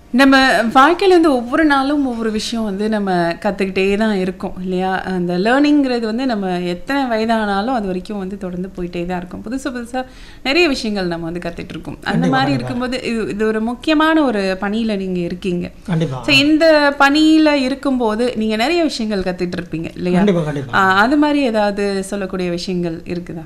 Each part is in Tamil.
நம்ம வாழ்க்கையில வந்து ஒவ்வொரு நாளும் ஒவ்வொரு விஷயம் வந்து நம்ம கற்றுக்கிட்டே தான் இருக்கோம் இல்லையா அந்த லேர்னிங்கிறது வந்து நம்ம எத்தனை வயதானாலும் அது வரைக்கும் வந்து தொடர்ந்து போயிட்டே தான் இருக்கும் புதுசு புதுசாக நிறைய விஷயங்கள் நம்ம வந்து கற்றுட்டு இருக்கோம் அந்த மாதிரி இருக்கும்போது இது இது ஒரு முக்கியமான ஒரு பணியில் நீங்கள் இருக்கீங்க கண்டிப்பா ஸோ இந்த பணியில் இருக்கும்போது நீங்கள் நிறைய விஷயங்கள் கற்றுட்டு இருப்பீங்க இல்லையா கண்டிப்பா கண்டிப்பா ஆ, அது மாதிரி ஏதாவது சொல்லக்கூடிய விஷயங்கள் இருக்குதா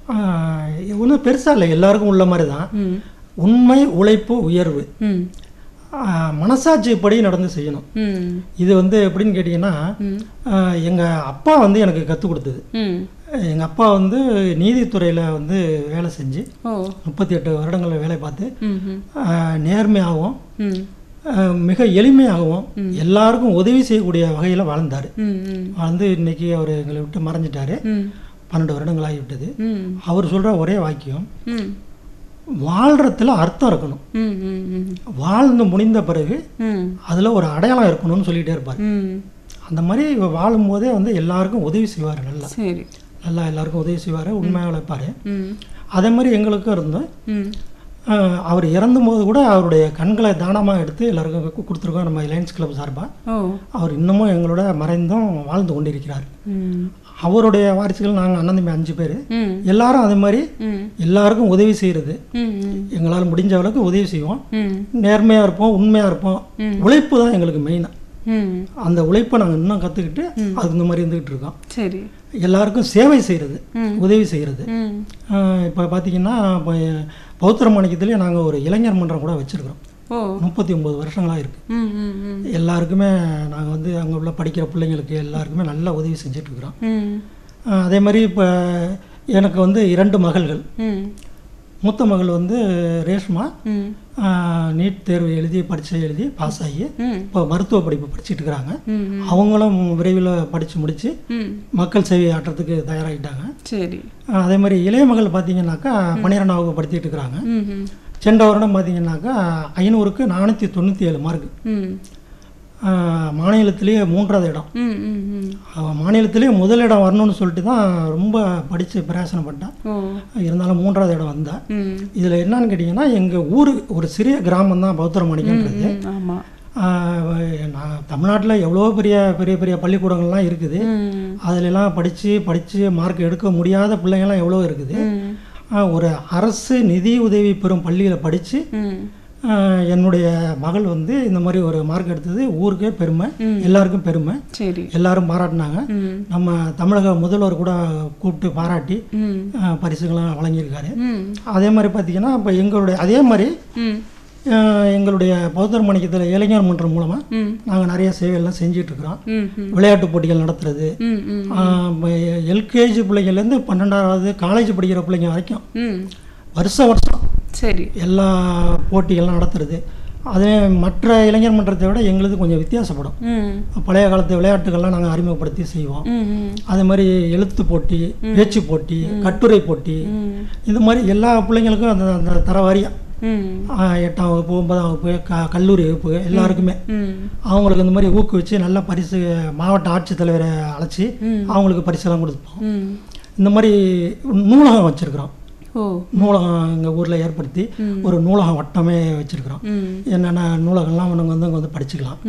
ஒன்றும் பெருசா இல்லை எல்லாருக்கும் உள்ள மாதிரி தான் ம் உண்மை உழைப்பு உயர்வு ம் ஆஹ் மனசாட்சிப்படி நடந்து செய்யணும் ம் இது வந்து எப்படின்னு கேட்டிங்கன்னா ஆஹ் எங்க அப்பா வந்து எனக்கு கற்றுக் கொடுத்தது ம் எங்கள் அப்பா வந்து நீதித்துறையில் வந்து வேலை செஞ்சு ஓ முப்பத்தி எட்டு வருடங்களில் வேலை பார்த்து ம் ம் ஆஹ் நேர்மையாகவும் ம் ஆஹ் மிக எளிமையாகவும் எல்லாருக்கும் உதவி செய்யக்கூடிய வகையில் வாழ்ந்தார் ம் ம் வாழ்ந்து இன்னைக்கு அவர் எங்களை விட்டு மறைஞ்சிட்டாரு ம் பன்னெண்டு வருடங்கள் ஆகிவிட்டது ம் அவர் சொல்கிற ஒரே வாக்கியம் ம் வாழ்கிறதுல அர்த்தம் இருக்கணும் ம் ம் ம் வாழ்ந்து முடிந்த பிறகு ம் அதில் ஒரு அடையாளம் இருக்கணும்னு சொல்லிகிட்டே இருப்பார் ம் அந்த மாதிரி வாழும்போதே வந்து எல்லாருக்கும் உதவி செய்வார் நல்லா சரி நல்லா எல்லாருக்கும் உதவி செய்வார் உண்மையாக உழைப்பார் ம் அதே மாதிரி எங்களுக்கும் இருந்தோம் ம் ஆஹ் அவர் இறந்தும்போது கூட அவருடைய கண்களை தானமாக எடுத்து எல்லாருக்கும் கு- கொடுத்துருக்கோம் நம்ம லைன்ஸ் கிளப் சார்பாக ஓ அவர் இன்னமும் எங்களோட மறைந்தும் வாழ்ந்து கொண்டிருக்கிறார் ம் அவருடைய வாரிசுகள் நாங்கள் அண்ணன் தம்பி அஞ்சு பேர் ம் எல்லாரும் அதே மாதிரி ம் எல்லாருக்கும் உதவி செய்கிறது ம் ம் எங்களால் முடிஞ்ச அளவுக்கு உதவி செய்வோம் ம் நேர்மையாக இருப்போம் உண்மையாக இருப்போம் ம். உழைப்பு தான் எங்களுக்கு மெயினாக ம் அந்த உழைப்பை நாங்கள் இன்னும் கற்றுக்கிட்டு அதுக்கு இந்த மாதிரி இருந்துக்கிட்டு இருக்கோம் சரி எல்லாருக்கும் சேவை செய்கிறது ம். உதவி செய்கிறது ம் இப்போ பார்த்தீங்கன்னா இப்போ பௌத்திர மாணிக்கத்துலேயே நாங்கள் ஒரு இளைஞர் மன்றம் கூட வச்சுருக்கிறோம் ஓ முப்பத்தி ஒம்பது வருஷங்களாக இருக்குது ம் ம் ம் எல்லாருக்குமே நாங்கள் வந்து அங்கே உள்ள படிக்கிற பிள்ளைங்களுக்கு எல்லாருக்குமே நல்ல உதவி செஞ்சிட்ருக்குறோம் ம் அதே மாதிரி இப்போ எனக்கு வந்து இரண்டு மகள்கள் ம் மூத்த மகள் வந்து ரேஷ்மா ம் ஆஹ், நீட் தேர்வு எழுதி பரீட்சை எழுதி பாஸ் ஆகி ம் இப்போ மருத்துவ படிப்பு படிச்சிட்டு இருக்கிறாங்க ம் அவங்களும் விரைவில் படித்து முடித்து ம் மக்கள் சேவை ஆட்டுறதுக்கு தயாராகிட்டாங்க சரி ஆஹ், அதே மாதிரி இளைய மகள் பார்த்தீங்கன்னாக்கா பன்னிரெண்டாம் வகுப்பு படிச்சிட்டு இருக்கிறாங்க ம் ம் சென்ற வருடம் பார்த்தீங்கன்னாக்கா ஐநூறுக்கு நானூற்றி தொண்ணூற்றி ஏழு மார்க் ம் மாநிலத்திலேயே மூன்றாவது இடம் ம் ம் ம் அவன் மாநிலத்திலேயே முதலிடம் வரணும்னு சொல்லிட்டு தான் ரொம்ப படித்து பிரயாசனப்பட்டான் ஓ இருந்தாலும் மூன்றாவது இடம் வந்தா ம் இதில் என்னன்னு கேட்டிங்கன்னா எங்கள் ஊர் ஒரு சிறிய கிராமம் தான் பௌத்திரமணிக்கன்றது ம் ஆமாம் நான் தமிழ்நாட்டில் எவ்வளோ பெரிய பெரிய பெரிய பள்ளிக்கூடங்கள்லாம் இருக்குது ம் அதிலெல்லாம் படித்து படித்து மார்க் எடுக்க முடியாத பிள்ளைங்கள்லாம் எவ்வளோ இருக்குது ம் ஆஹ் ஒரு அரசு நிதி உதவி பெறும் பள்ளியில் படித்து ம் என்னுடைய மகள் வந்து இந்த மாதிரி ஒரு மார்க் எடுத்தது ஊருக்கே பெருமை எல்லாருக்கும் பெருமை சரி எல்லாரும் பாராட்டினாங்க ம் நம்ம தமிழக முதல்வர் கூட கூப்பிட்டு பாராட்டி ம் ஆஹ் பரிசுகள்லாம் வழங்கியிருக்காரு ம் அதே மாதிரி பார்த்தீங்கன்னா இப்போ எங்களுடைய அதே மாதிரி ம் ஆஹ் எங்களுடைய பௌத்தர் மணிக்கத்தில் இளைஞர் மன்றம் மூலமாக ம் நாங்கள் நிறைய சேவைகள்லாம் செஞ்சிட்ருக்குறோம் ம் ம் விளையாட்டு போட்டிகள் நடத்துறது ம் ம் எல்கேஜி பிள்ளைங்கள்லேருந்து பன்னெண்டாவது காலேஜ் படிக்கிற பிள்ளைங்க வரைக்கும் ம் வருஷம் வருஷம் சரி எல்லா போட்டிகள்லாம் நடத்துறது அதே மற்ற இளைஞர் மன்றத்தை விட எங்களுது கொஞ்சம் வித்தியாசப்படும் ம் பழைய காலத்து விளையாட்டுகள்லாம் நாங்கள் அறிமுகப்படுத்தி செய்வோம் ம் ம் அதே மாதிரி எழுத்து போட்டி பேச்சு போட்டி கட்டுரை போட்டி ம் இந்த மாதிரி எல்லா பிள்ளைங்களுக்கும் அந்த அந்த தர வாரியம் ம் ஆஹ் எட்டாம் வகுப்பு ஒன்பதாம் வகுப்பு க கல்லூரி வகுப்பு எல்லாருக்குமே ம் அவங்களுக்கு இந்த மாதிரி ஊக்குவிச்சு நல்ல பரிசு மாவட்ட ஆட்சித்தலைவரை அழைச்சி ம். அவங்களுக்கு பரிசெல்லாம் கொடுப்போம் ம் இந்த மாதிரி நூலகம் வச்சுருக்குறோம் ஓ நூலகம் எங்கள் ஊரில் ஏற்படுத்தி ஒரு நூலகம் வட்டமே வச்சுருக்குறோம் ம் என்னென்ன நூலகம்லாம் அவங்க வந்து அங்கே வந்து படிச்சுக்கலாம்